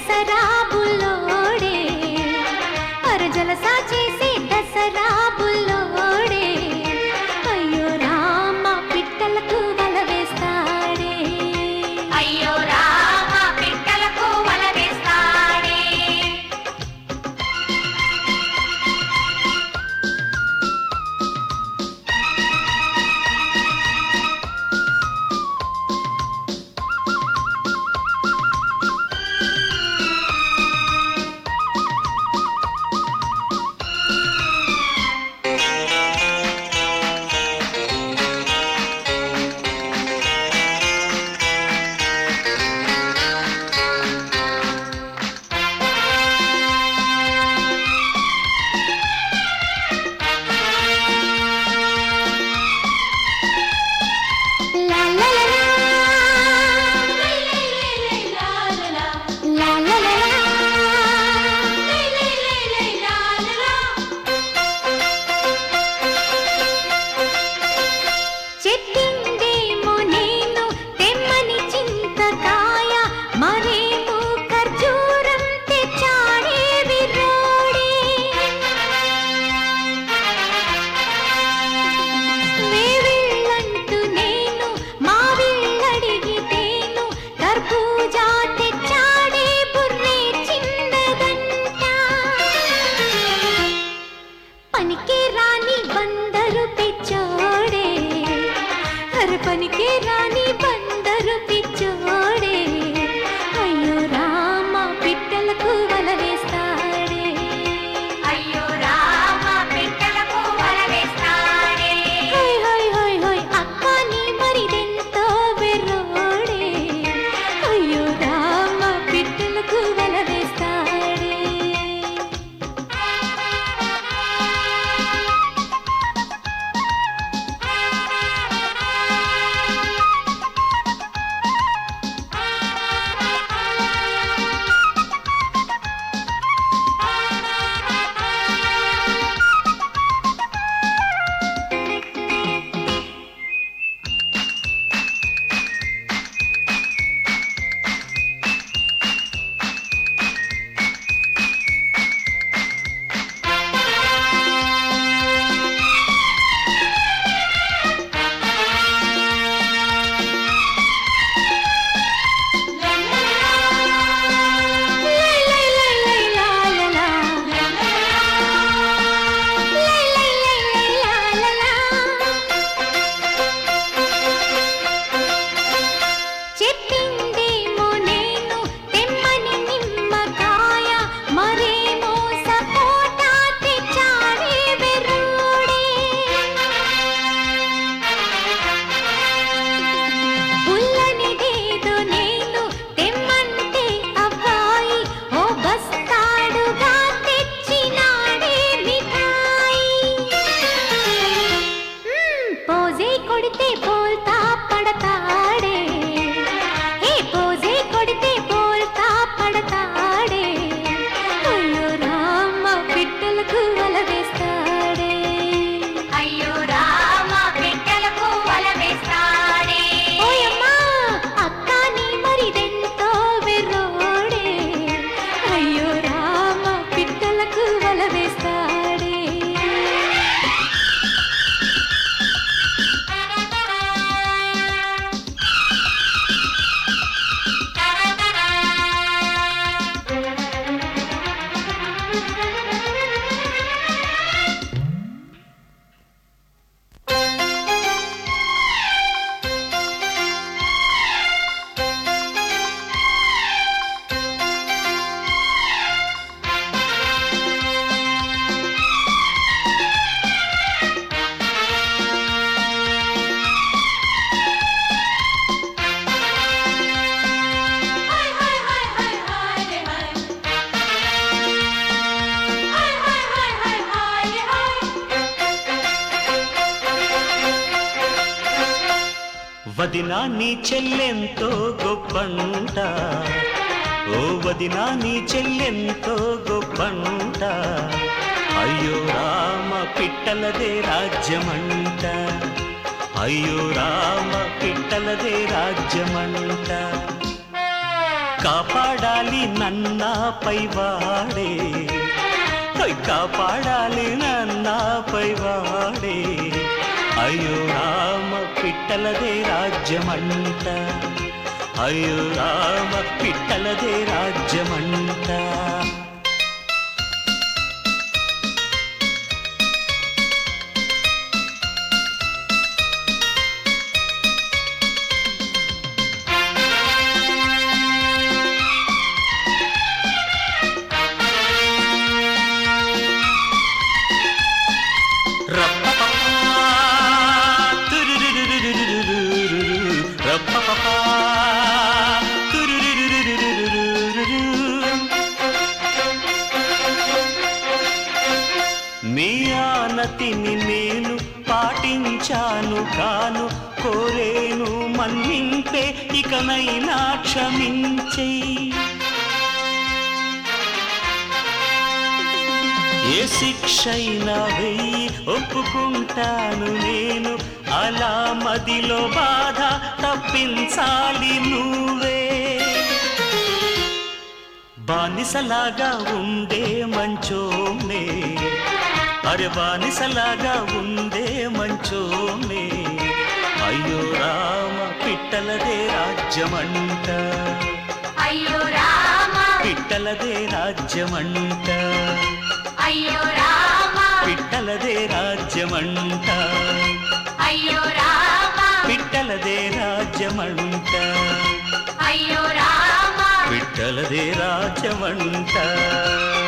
దసరా బుల్లోడే అరజలసా చేసే దసరా బుల్లోడే అయ్యో రామ పిట్టలకు వల వేస్తాడే అయ్యో రామ పిట్టలకు వల వేస్తాడే లా లా లా లా. లా లా లా లా. చెప్పిందేమో నేను తెమ్మని చింతకాయ మరేమో ఖర్జూరం తెచ్చాడే విర్రోడే వేవిళ్ళంటూ నేను మా విళ్ళడిగితేను కర్బూజా తెచ్చాడే బుర్రే చిన్నదంట పనికే రాని బందరు పిచ్చోడే హర పనికే రాని బందరు పిచ్చోడే అయ్యో రామ పిట్టలకు వల వేస్తాడే అయ్యో రామ పిట్టలకు వల వేస్తాడే హోయ్ హోయ్ హోయ్ హోయ్ అక్క నీ మరిదెంతో వెర్రోడే అయ్యో రామ పిట్టలకు వల వేస్తాడే లై లై లై లై లా లా లా లై లై లై లై లా లా లా చెప్పిందేమో నేను తెమ్మని నిమ్మకాయ మరేమో సపోటా తెచ్చాడే వెర్రోడే పుల్లనిదేదో నేను తెమ్మంటే అబ్బాయి ఓ బస్తాడుగా తెచ్చినాడే మిఠాయి మ్మ్, పోజే కొడితే బోల్తా పడతాడే హే పోజే కొడితే బోల్తా పడతాడే అయ్యో రామ పిట్టలకు వల వేస్తాడే అయ్యో రామ పిట్టలకు వల వేస్తాడే ఓయమ్మా అక్క నీ మరిదెంతో వెర్రోడే అయ్యో రామ పిట్టలకు వల వేస్తాడే వదినా నీ చెల్లెంతో గొప్పంట ఓ వదినా నీ చెల్లెంతో గొప్పంట అయ్యో రామ పిట్టలదే రాజ్యమంట అయ్యో రామ పిట్టలదే రాజ్యమంట కాపాడాలి నన్నాపై వాడే ఓయ్ కాపాడాలి నన్నాపై వాడే అయ్యో రామ పిట్టలదే రాజ్యమంట అయ్యో రామ పిట్టలదే రాజ్యమంట మీ ఆనతిని నేను పాటించాను కాను కోరేను మన్నింపే ఇకనైనా క్షమించేయి ఏ శిక్షైనా వెయ్యి ఒప్పుకుంటాను నేను అలా మదిలో బాధ తప్పించాలి నువ్వే బానిసలాగా ఉండే మంచోనే అరే బానిసలాగా ఉండే మంచోనే అయ్యో రామ పిట్టలదే రాజ్యమంట అయ్యో రామ పిట్టలదే రాజ్యమంట అయ్యో రామ పిట్టలదే రాజ్యమంట అయ్యో రామ పిట్టలదే రాజ్యమంట అయ్యో రామ పిట్టలదే రాజ్యమంట